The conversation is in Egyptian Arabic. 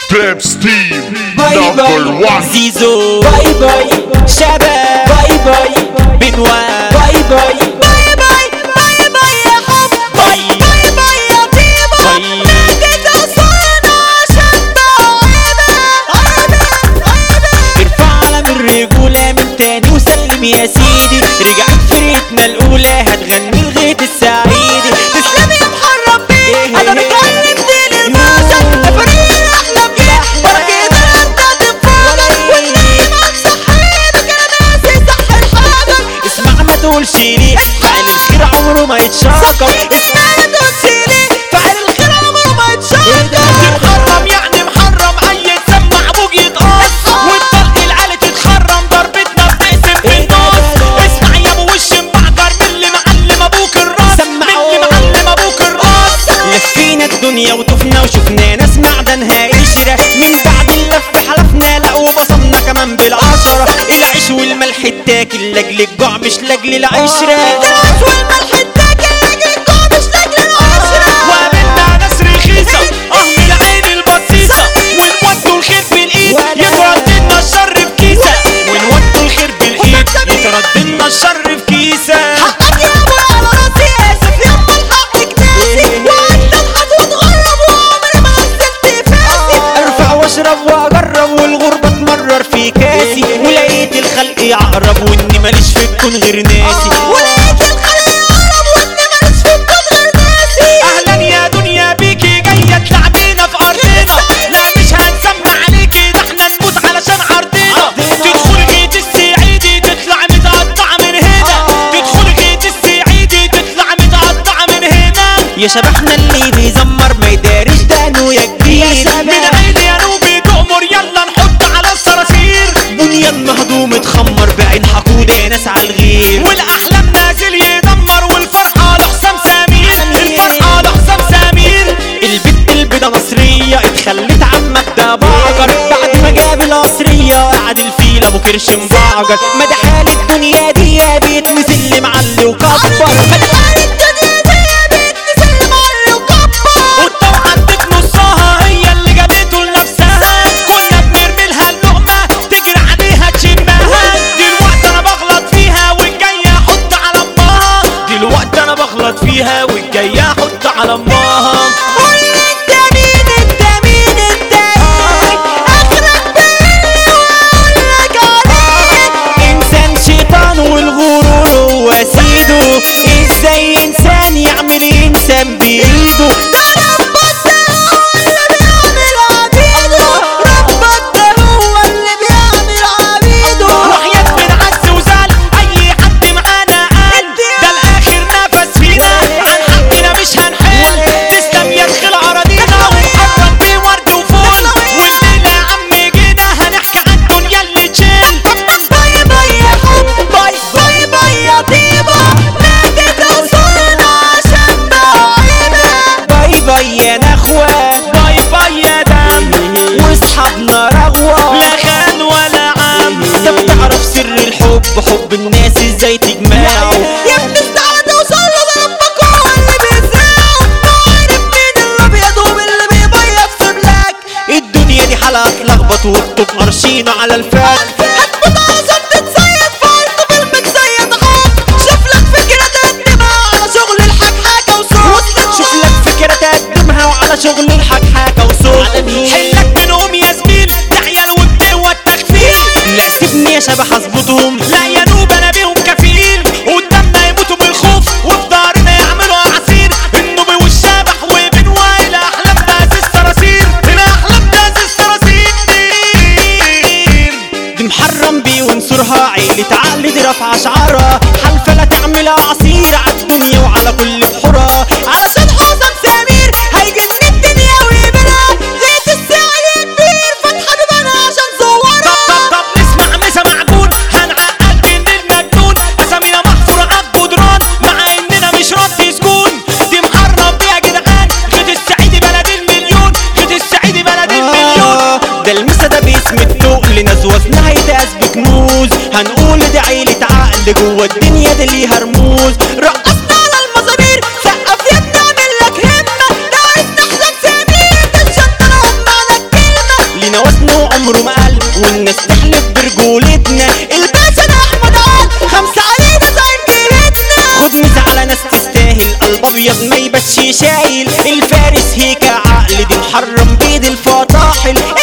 ستيبس تيم باي نمبر باي 1 زيزو باي باي شباب باي باي بنوان باي باي باي باي باي باي يا حب باي باي باي يا طيبة ناديت أصلنا عشان بعيدة ارفع علم الرجولة من تاني وسلم يا سيدي رجعت فرقتنا الأولى هتغني لغاية السعيدي تسلم يا محرم بيه أنا بكلم دين الموسى تفريق أحلام بيه بركة أنت تفضل والنيمة صحيتك أنا ناسي صح الحاجة اسمع ما تقولش ليه فعل الخير عمره ما يتشكر اسمع ما تقولش ليه فعل الخير عمره ما يتشكر محرم يعني محرم أي تسمع أبوك يتقص والطلق العالي تتخرم ضربتنا بتقسم في النص اسمع يا ابو وش مبعجر من اللي معلم ابوك الراس من اللي معلم ابوك الراس لفينا الدنيا وطفنا وشفنا ناس معدنها قشرة من بعد اللف حلفنا لا وبصمنا كمان بالعشرة العيش والملح التاكل لاجل الجوع مش لاجل العشرة العيش والملح التاكل لاجل الجوع مش لاجل العشرة وقابلنا ناس رخيصة اه من العين البصيصة ونودوا الخير بالايد يترد لنا الشر في كيسة ونودوا الخير بالايد يترد لنا الشر في كيسة حقك يا ابو على راسي اسف يما الحق كناسي وانت الحظ وتغرب وعمري ما غسلت فاسي ارفع واشرب واجرب والغربة تمرر في كاسي ولقيت الخلق يعرب واني ماليش في الكون غير ناسي ولقيت الخلق يعرب واني ماليش في الكون غير ناسي اهلا يا دنيا بيكي جاية تلعبينا في ارضنا لا مش هنسمع عليكي ده احنا نموت علشان عرضنا تدخل غيت السعيدي تطلع متقطعة من هنا تدخل غيت السعيدي تطلع متقطعة من هنا يا شبحنا اللي بيزمر ما يداريش دانه يا كبير من عيني يا نوبي تؤمر يلا نحط على الصراصير بنيان مهضوم اتخمر بعين حقودة ناس على الغير والاحلام نازل يدمر والفرحة لحسام سمير الفرحة لحسام سمير البت البيضة مصرية اتخلت عن مبدأ بعجر بعد ما جاب القصرية قعد الفيل ابو كرش مبعجر مدى حال الدنيا دي يا بيت مسل معلي وكبر مدى حال الدنيا دي يا بيت مسل معلي وكبر والطبعة عندك نصها هي اللي جابته لنفسها كنا بنرمي لها اللقمة تجري عليها تشمها دلوقتي انا بغلط فيها والجاية احط على امها دلوقتي انا بغلط فيها والجاية احط على امها قول انت مين انت مين انت اخرك باللي واقول لك عليه انسان شيطان والغرور هو سيده ازاي انسان يعمل انسان بايده ده ربك ده هو اللي بيعمل عبيده ربك ده هو اللي بيعمل عبيده وحياة بنعز وزعل اي حد معانا قال ده الاخر نفس فينا عن حقنا مش هنحل تسلم يا دخل اراضينا ومحرم بيه ورد وفول والليلة يا عم جينا هنحكي عن الدنيا اللي تشيل باي باي يا حب باي باي باي يا طيبة ناديت اصولنا عشان بعيدة باي باي يا نخوة باي باي يا دم واصحابنا رغوة لا خان ولا عم انت بتعرف سر الحب حب الناس ازاي تجمعه يا ابن استعد توصل له ده ربك هو اللي بيزرعه عارف مين الابيض ومين اللي بيبيض في بلاك الدنيا دي حلقة تلخبط وبتبقى قرشينه على الفات هتموت عشان تتصيد فايت بالمتصيد غاب شوف لك فكرة تقدمها على شغل الحكحكة وصوت شوف لك فكرة تقدمها وعلى شغل الحكحكة وصوت حلك منهم يا زميل ده عيال وبتوى التخفيل لا سيبني يا شبح اظبطهم لا يا نوب انا بيهم كفيل قدامنا يموتوا من الخوف وفي دارنا يعملوا عصير النوبي والشبح وبين وائل احلام ناس الصراصير هنا احلام ناس الصراصير دي محرم بيه ونصرها عيلة عقل دي رافعة شعارها حلفة لا تعمل عصير عالدنيا وعلى كل بحورها علشان حسن سمير هيجن الدنيا ويبلها غيت الساعة يا كبير فتحة بيبانها عشان صورها طب طب نسمع مسا معجون هنعقل جن المجنون اسامينا محفورة عالجدران مع اننا مش رد سكون دي محرم بيها جدعان غيت السعيد بلد المليون غيت السعيد بلد المليون ده المسا ده باسم التقل ناس وزنها يتقاس بكنوز هنقول دي عيلة عقل جوه الدنيا دي ليها رموز رقصنا على المزامير سقف يا ابني اعمل لك همة ده عايز نحزن سمير تنشن طالعهم معنا الكلمة عمره ما قل والناس تحلف برجولتنا الباشا ده احمد عال خمسة علينا زين جيرتنا خد ميزة على ناس تستاهل قلب ابيض ما يبش شايل الفارس هيك عقل دي محرم بيد الفطاحل